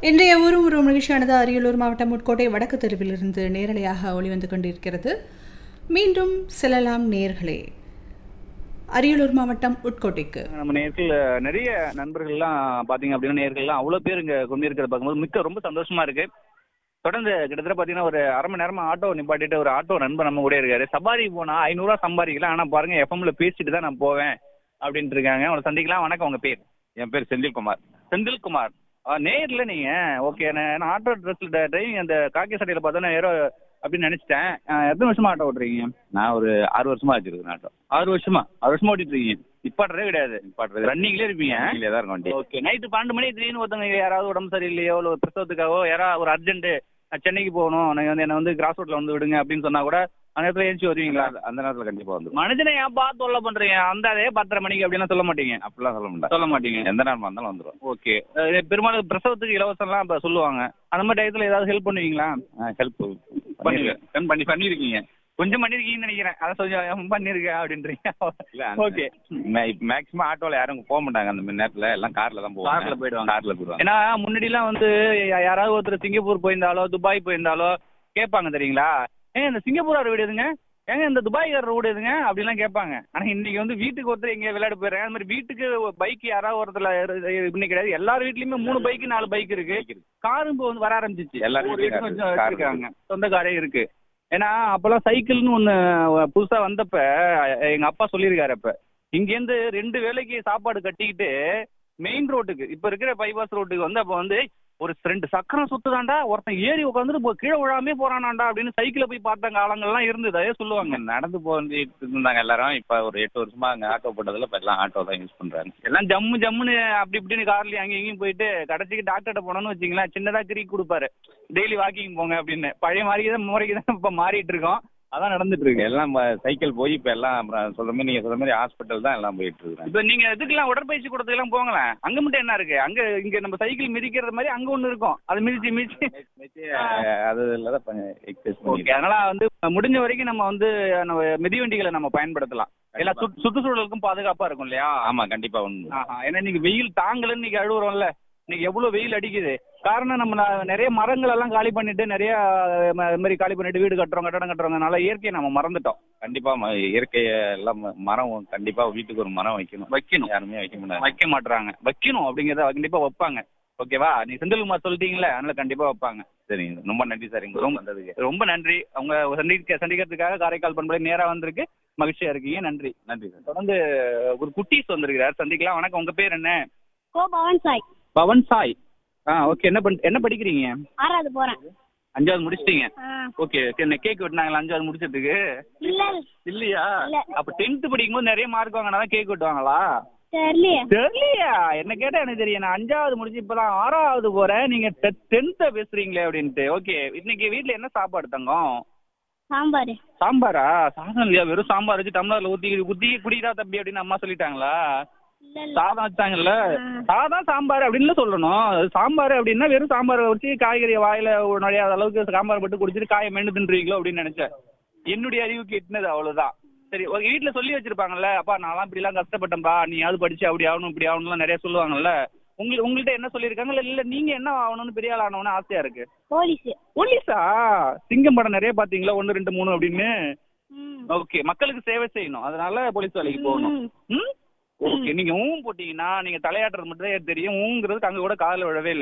இன்றைய ஊரும் ஒரு நிகழ்ச்சியானது அரியலூர் மாவட்டம் உட்கோட்டை வடக்கு தெருவிலிருந்து நேரலையாக ஒளிவந்து கொண்டிருக்கிறது மீண்டும் செல்லலாம் நேர்களே அரியலூர் மாவட்டம் உட்கோட்டைக்கு நம்ம நேர்கள் நிறைய நண்பர்கள்லாம் பாத்தீங்க அப்படின்னா நேர்கள்லாம் அவ்வளவு பேர் இங்க கொண்டு இருக்கிறத பார்க்கும்போது மிக்க ரொம்ப சந்தோஷமா இருக்கு தொடர்ந்து கிட்டத்தட்ட பாத்தீங்கன்னா ஒரு அரை மணி நேரமா ஆட்டோ நிப்பாட்டிட்டு ஒரு ஆட்டோ நண்பர் நம்ம கூட இருக்காரு சவாரி போனா ஐநூறுரூவா சம்பாதிக்கலாம் ஆனா பாருங்க எஃப்எம்ல பேசிட்டு தான் நான் போவேன் அப்படின்ட்டு இருக்காங்க உங்களை சந்திக்கலாம் வணக்கம் உங்க பேர் என் பேர் செந்தில்குமார் செந்தில்குமார் ஆ, நேர்ல நீங்க ஓகே நான் ஆட்டோ ட்ரெஸ்ல டிரைவிங் அந்த காக்கி சட்டையில பார்த்தோன்னா ஏரோ அப்படின்னு நினைச்சிட்டேன் ஆ, எத்தனை வருஷமா ஆட்டோ ஓட்டுறீங்க நான் ஒரு ஆறு வருஷமா வச்சிருக்கேன் ஆட்டோ ஆறு வருஷமா ஆறு வருஷமா ஓட்டிட்டு இருக்கீங்க நிப்பாட்டுறதே கிடையாது நிப்பாட்டுறது ரன்னிங்லேயே இருப்பீங்க கீழே தான் இருக்கும் வண்டி ஓகே நைட்டு பன்னெண்டு மணி திடீர்னு ஒருத்தவங்க யாராவது உடம்பு சரியில்லையோ இல்லை ஒரு பிரசவத்துக்காகவோ யாராவது ஒரு அர்ஜென்ட் சென்னைக்கு போகணும் நீங்கள் வந்து என்ன வந்து கிராஸ் ரோட்ல வந்து விடுங்க அப்படின்னு சொன்னா கூட அந்த நேரத்தில் ஏஞ்சி வருவீங்களா அந்த- அந்த நேரத்துல கண்டிப்பா வந்துடும் மனுஷனை ஏன் பார்த்து தொல்லை பண்றீங்க அந்த அதே பத்தரை மணிக்கு அப்படிலாம் சொல்ல மாட்டீங்க அப்படிலாம் சொல்ல மாட்டேன் சொல்ல மாட்டீங்க எந்த நேரமா இருந்தாலும் வந்துடும் ஓகே பெரும்பாலும் பிரசவத்துக்கு இலவசம்லாம் இப்போ சொல்லுவாங்க அந்த மாதிரி டயத்தில் ஏதாவது ஹெல்ப் பண்ணுவீங்களா ஹெல்ப் பண்ணிருக்கேன் பண்ணி பண்ணிருக்கீங்க கொஞ்சம் பண்ணிருக்கீங்கன்னு நினைக்கிறேன் அதை கொஞ்சம் பண்ணிருக்கேன் அப்படின்றீங்க ஓகே மேக்ஸிமம் ஆட்டோல யாரும் போக மாட்டாங்க அந்த மாதிரி நேரத்துல எல்லாம் கார்ல தான் போவாங்க கார்ல போயிடுவாங்க. கார்ல போயிடுவாங்க ஏன்னா முன்னாடிலாம் வந்து யா- யாராவது ஒருத்தர் சிங்கப்பூர் போயிருந்தாலோ துபாய் போயிருந்தாலோ கேட்பாங்க தெரியுங்களா ஏங்க இந்த சிங்கப்பூர் வீடு எதுங்க ஏங்க இந்த துபாய்க்காரர் வீடு எதுங்க அப்படிலாம் கேட்பாங்க ஆனா இன்னைக்கு வந்து வீட்டுக்கு ஒருத்தர் எங்கேயா விளையாட போயிடுறாங்க அந்த மாதிரி வீட்டுக்கு பைக் யாராவது ஒருத்தர் இன்னைக்கு கிடையாது எல்லார் வீட்லயுமே மூணு பைக் நாலு பைக் இருக்கு காரும் இப்போ வந்து வர ஆரம்பிச்சிச்சு எல்லார் ஒவ்வொரு வீட்லயும் வீட்டுக்கும் கொஞ்சம் car வச்சிருக்காங்க சொந்த காரே இருக்கு ஏன்னா அப்பெல்லாம் சைக்கிள்னு ஒண்ணு புதுசா வந்தப்ப எங்க அப்பா சொல்லியிருக்காரு அப்ப இங்கேருந்து ரெண்டு வேளைக்கு சாப்பாடு கட்டிக்கிட்டு மெயின் ரோட்டுக்கு இப்ப இருக்கிற பைபாஸ் ரோட்டுக்கு வந்து அப்ப வந்து ஒரு ரெண்டு சக்கரம் சுத்துதாண்டா ஒருத்தன் ஏறி உட்காந்துட்டு இப்போ கீழே விழாமே போறானாண்டா அப்படின்னு சைக்கிளை போய் பார்த்த காலங்கள்லாம் இருந்தது அதே சொல்லுவாங்க அங்க நடந்து போயிட்டு இருந்தாங்க எல்லாரும் இப்ப ஒரு எட்டு வருஷமா அங்க ஆட்டோ போட்டதுல இப்ப எல்லாம் ஆட்டோ தான் யூஸ் பண்றாங்க எல்லாம் ஜம்மு ஜம்முன்னு அப்படி இப்படின்னு கார்லயும் அங்கேயும் இங்கேயும் போயிட்டு கடைசிக்கு டாக்டர்கிட்ட போனோம்னு வச்சுங்களேன் சின்னதா கிரிக் கொடுப்பாரு டெய்லி வாக்கிங் போங்க அப்படின்னு பழைய மாதிரி தான் முறைக்கு தான் இப்ப மாறிட்டு இருக்கோம் அதான் நடந்துட்டு இருக்கு எல்லாம் ம- சைக்கிள் போய் இப்ப எல்லாம் அப்புறம் சொல்ற மாதிரி நீங்க சொல்ற மாதிரி ஹாஸ்பிட்டல் தான் எல்லாம் போயிட்டு இருக்காங்க இப்ப நீங்க இதுக்கெல்லாம் உடற்பயிற்சி கூடத்துக்கெல்லாம் போங்களேன் அங்க மட்டும் என்ன இருக்கு அங்க இங்க நம்ம சைக்கிள் மிதிக்கிறது மாதிரி அங்க ஒண்ணு இருக்கும் அது மிதிச்சு மிதிச்சு அதுல தான் எக்ஸசைஸ் ஓகே பண்ணி அதனால வந்து முடிஞ்ச வரைக்கும் நம்ம வந்து நம்ம மிதிவண்டிகளை நம்ம பயன்படுத்தலாம் எல்லாம் சுற்று- சுற்றுச்சூழலுக்கும் பாதுகாப்பா இருக்கும் இல்லையா ஆமா கண்டிப்பா ஒண்ணு ஆஹா, ஏன்னா இன்னைக்கு வெயில் தாங்கலன்னு இன்னைக்கு அழுகுறோம்ல இன்னைக்கு எவ்வளவு வெயில் அடிக்குது காரணம் நம்ம ந- நிறைய மரங்கள் எல்லாம் காலி பண்ணிட்டு நிறைய ம- இது மாதிரி காலி பண்ணிட்டு வீடு கட்டுறோம் கட்டடம் கட்டுறோங்கனால இயற்கையை நம்ம மறந்துட்டோம் கண்டிப்பா ம- இயற்கைய எல்லாம் ம- மரம் கண்டிப்பா வீட்டுக்கு ஒரு மரம் வைக்கணும் வைக்கணும் யாருமே வைக்க மாட்டாங்க வைக்க மாட்றாங்க வைக்கணும் அப்படிங்கறத கண்டிப்பா வைப்பாங்க ஓகேவா நீ செந்தில்குமார் சொல்லிட்டீங்களே அதனால கண்டிப்பா வைப்பாங்க சரிங்க ரொம்ப நன்றி சார் இங்க ரொம்ப- வந்ததுக்கு ரொம்ப நன்றி அவங்க சந்திக்க சந்திக்கிறதுக்காக காரைக்கால் பண்பலை நேரா வந்திருக்கு மகிழ்ச்சியா இருக்கீங்க நன்றி நன்றி சார் தொடர்ந்து ஒரு குட்டீஸ் வந்திருக்கிறார் சந்திக்கலாம் வணக்கம் உங்க பேர் என்ன கோ பவன் சாய் பவன் சாய் ஆ ஓகே என்ன பண் என்ன படிக்கிறீங்க ஆறாவது போறேன் அஞ்சாவது முடிச்சிட்டீங்க ஆ. ஓகே என்ன கேக் வெட்டினாங்களா அஞ்சாவது முடிச்சதுக்கு இல்ல இல்லையா இல்ல. அப்ப டென்த் படிக்கும்போது நிறைய மார்க் வாங்கினா தான் கேக் வெட்டுவாங்களா தெரியலையே தெரியலையா என்ன கேட்டா எனக்கு தெரியும் நான் அஞ்சாவது முடிச்சு இப்பதான் ஆறாவது போறேன் நீங்க டென்த்த பேசுறீங்களே அப்படின்ட்டு ஓகே இன்னைக்கு வீட்ல என்ன சாப்பாடு தங்கம் சாம்பார் சாம்பாரா சாதம் இல்லையா வெறும் சாம்பார் வச்சு டம்ளர்ல ஊத்தி ஊத்தி குடிடா தம்பி அப்படின்னு அம்மா சொல்லிட்டாங்களா இல்ல இல்ல சாதம் வச்சாங்கல்ல ஆ. சாதம் சாம்பார் அப்படின்னு சொல்லணும் அது சாம்பார் அப்படின்னா வெறும் சாம்பார் வச்சு காய்கறி வாயில நுழையாத அளவுக்கு சாம்பார் போட்டு குடிச்சிட்டு காயை மென்று தின்றீங்களோ அப்படின்னு நினைச்சேன் என்னுடைய அறிவுக்கு எட்டினது அவ்வளவுதான் சரி உங்க வீட்டுல சொல்லி வச்சிருப்பாங்கல்ல அப்பா நான்லாம் இப்படி எல்லாம் கஷ்டப்பட்டேன்பா நீ யாவது படிச்சு அப்படி ஆகணும் இப்படி ஆகணும்லாம் நிறைய சொல்லுவாங்கல்ல உங்களுக்கு உங்கள்ட்ட என்ன சொல்லியிருக்காங்க இல்ல இல்ல நீங்க என்ன ஆகணும்னு பெரிய ஆள் ஆகணும்னு ஆசையா இருக்கு போலீஸ் போலீஸா சிங்கம் படம் நிறைய பாத்தீங்களா ஒன்னு ரெண்டு மூணு அப்படின்னு ம் ஓகே மக்களுக்கு சேவை செய்யணும் அதனால போலீஸ் வேலைக்கு போகணும் ம். ம் ஓகே நீங்க ஊம் போட்டீங்கன்னா நீங்க தலையாட்டுறது மட்டும் தான் எனக்கு தெரியும் ஊங்கிறது அங்க கூட காதுல விழவே இல்லை